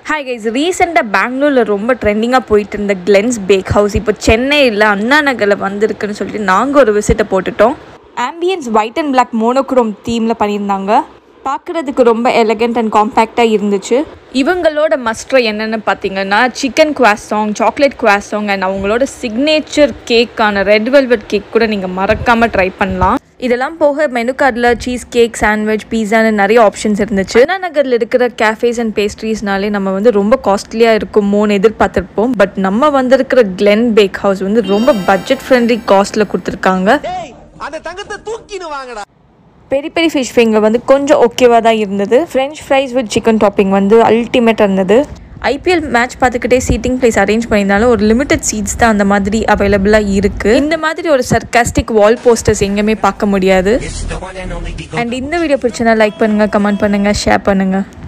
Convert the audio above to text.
hi guys ரீசெண்டாக பெங்களூரில் ரொம்ப ட்ரெண்டிங்காக போயிட்டு இருந்த கிளென்ஸ் பேக் ஹவுஸ் இப்போ சென்னையில் அண்ணா நகரில் வந்திருக்குன்னு சொல்லிட்டு நாங்கள் ஒரு விசிட்டை போட்டுட்டோம் ambience white and black monochrome தீமில் பண்ணியிருந்தாங்க பார்க்குறதுக்கு ரொம்ப எலகண்ட் அண்ட் காம்பேக்டாக இருந்துச்சு இவங்களோட மஸ்ட்ரை என்னென்னு பார்த்தீங்கன்னா chicken croissant chocolate croissant and அவங்களோட சிக்னேச்சர் கேக்கான ரெட் வெல்வெட் கேக் கூட நீங்கள் மறக்காமல் ட்ரை பண்ணலாம் இதெல்லாம் போக மெனு கார்டில் சீஸ் கேக் சாண்ட்விச் பீஸான்னு நிறைய ஆப்ஷன்ஸ் இருந்துச்சு அண்ணா நகரில் இருக்கிற கேஃபேஸ் அண்ட் பேஸ்ட்ரீஸ்னாலே நம்ம வந்து ரொம்ப காஸ்ட்லியாக இருக்குமோன்னு எதிர்பார்த்துருப்போம் பட் நம்ம வந்திருக்கிற கிளென் பேக் ஹவுஸ் வந்து ரொம்ப பட்ஜெட் ஃப்ரெண்ட்லி காஸ்ட்டில் கொடுத்துருக்காங்க டேய் அந்த தங்கத்தை தூக்கின்னு வாங்கடா பெரி பெரி ஃபிஷ் ஃபிங்கர் வந்து கொஞ்சம் ஓகேவாக தான் இருந்தது French fries with chicken topping வந்து அல்டிமேட்டாக இருந்தது ஐபிஎல் மேட்ச் பார்த்துக்கிட்டே சீட்டிங் பிளேஸ் அரேஞ்ச் பண்ணியிருந்தாலும் ஒரு லிமிடெட் சீட்ஸ் தான் அந்த மாதிரி அவைலபிளாக இருக்குது இந்த மாதிரி ஒரு சர்க்காஸ்டிக் வால் போஸ்டர்ஸ் எங்கேயுமே பார்க்க முடியாது அண்ட் இந்த வீடியோ பிடிச்சனா லைக் பண்ணுங்கள் கமெண்ட் பண்ணுங்கள் ஷேர் பண்ணுங்கள்